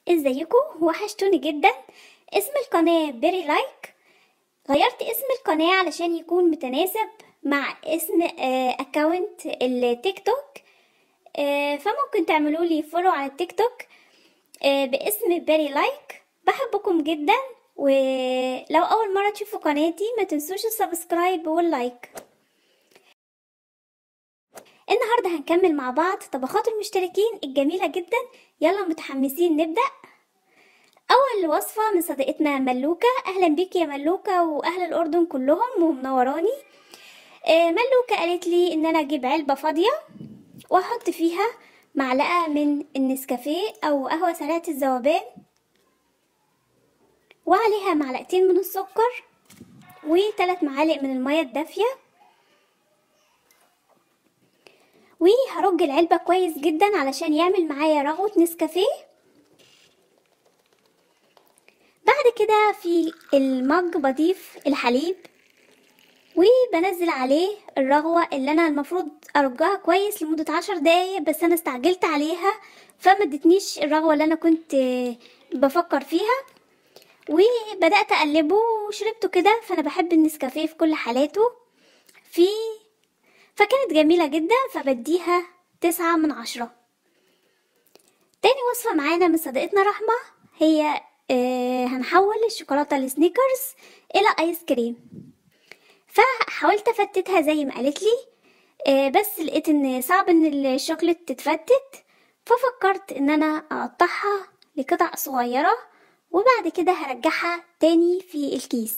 ازيكم وحشتوني جدا اسم القناة بيري لايك غيرت اسم القناة علشان يكون متناسب مع اسم اكاونت التيك توك آه، فممكن تعملوا لي فولو على التيك توك آه، باسم بيري لايك بحبكم جدا ولو اول مرة تشوفوا قناتي ما تنسوش السبسكرايب واللايك النهاردة هنكمل مع بعض طبخات المشتركين الجميلة جدا يلا متحمسين نبدأ أول وصفة من صديقتنا ملوكة أهلا بيك يا ملوكة وأهل الأردن كلهم ومنوراني آه، ملوكة قالت لي إن أنا أجيب علبة فاضية وأحط فيها معلقة من النسكافيه أو قهوة سريعة الذوبان وعليها معلقتين من السكر وثلاث معالق من المية الدافية وهرج العلبة كويس جدا علشان يعمل معايا رغوة نسكافيه بعد كده في المج بضيف الحليب وبنزل عليه الرغوة اللي انا المفروض ارجها كويس لمدة عشر دقايق بس انا استعجلت عليها فما ادتنيش الرغوة اللي انا كنت بفكر فيها وبدأت اقلبه وشربته كده فانا بحب النسكافيه في كل حالاته في فكانت جميلة جدا فبديها تسعة من عشرة تاني وصفة معانا من صديقتنا رحمة هي آه هنحول الشوكولاتة السنيكرز إلى آيس كريم فحاولت أفتتها زي ما قالت لي آه بس لقيت إن صعب إن الشوكولات تتفتت ففكرت إن أنا أقطعها لقطع صغيرة وبعد كده هرجعها تاني في الكيس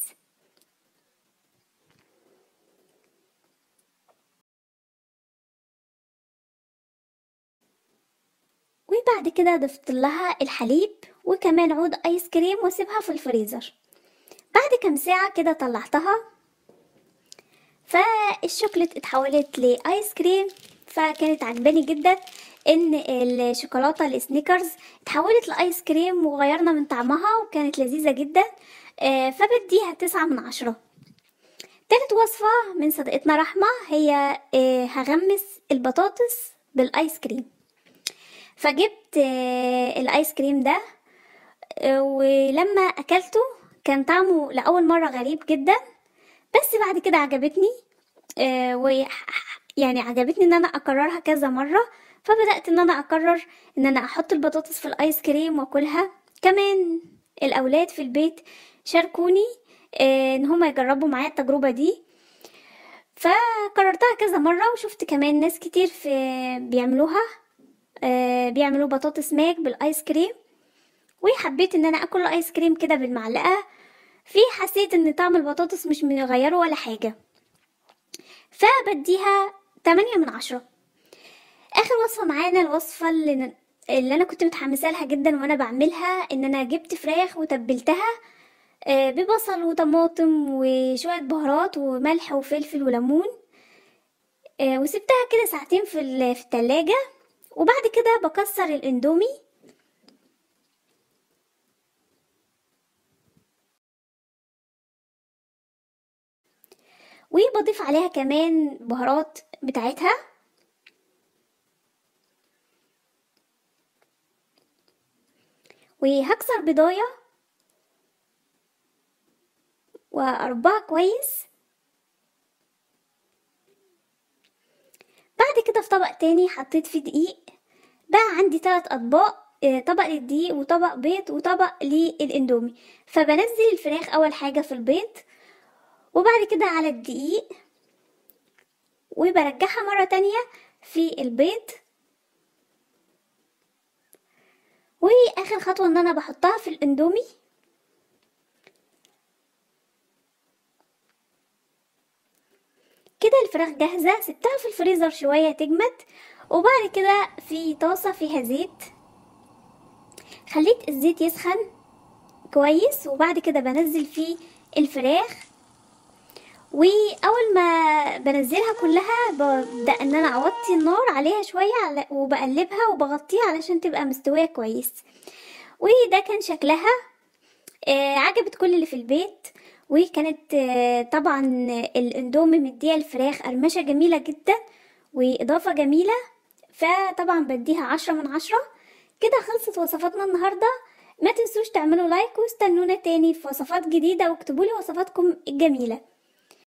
وبعد كده ضفت لها الحليب وكمان عود ايس كريم واسيبها في الفريزر بعد كام ساعة كده طلعتها فالشوكولات اتحولت لايس كريم فكانت عجباني جدا ان الشوكولاتة السنيكرز اتحولت لايس كريم وغيرنا من طعمها وكانت لذيذة جدا فبديها تسعة من عشرة تالت وصفة من صديقتنا رحمة هي هغمس البطاطس بالايس كريم فجبت الايس كريم ده ولما اكلته كان طعمه لاول مره غريب جدا بس بعد كده عجبتني و يعني عجبتني ان انا اكررها كذا مره فبدات ان انا اقرر ان انا احط البطاطس في الايس كريم واكلها كمان الاولاد في البيت شاركوني ان هما يجربوا معايا التجربه دي فكررتها كذا مره وشفت كمان ناس كتير في بيعملوها آه بيعملوا بطاطس ماك بالايس كريم وحبيت ان انا اكل الايس كريم كده بالمعلقه في حسيت ان طعم البطاطس مش مغيره ولا حاجه فبديها 8 من عشرة اخر وصفه معانا الوصفه اللي, اللي انا كنت متحمسه لها جدا وانا بعملها ان انا جبت فراخ وتبلتها آه ببصل وطماطم وشويه بهارات وملح وفلفل وليمون آه وسبتها كده ساعتين في في التلاجة وبعد كده بكسر الاندومي وبضيف عليها كمان بهارات بتاعتها وهكسر بضاية واربعة كويس بعد كده في طبق تاني حطيت فيه دقيق بقى عندي ثلاث اطباق طبق للدقيق وطبق بيض وطبق للاندومي فبنزل الفراخ اول حاجه في البيض وبعد كده على الدقيق وبرجعها مره تانية في البيض واخر خطوه ان انا بحطها في الاندومي كده الفراخ جاهزة سبتها في الفريزر شوية تجمد وبعد كده في طاسة فيها زيت خليت الزيت يسخن كويس وبعد كده بنزل فيه الفراخ واول ما بنزلها كلها ببدا ان انا اوطي النار عليها شويه وبقلبها وبغطيها علشان تبقى مستويه كويس وده كان شكلها آه عجبت كل اللي في البيت وكانت طبعا الاندومي مديها الفراخ قرمشه جميله جدا واضافه جميله فطبعا بديها عشرة من عشرة كده خلصت وصفاتنا النهارده ما تنسوش تعملوا لايك واستنونا تاني في وصفات جديدة واكتبوا لي وصفاتكم الجميلة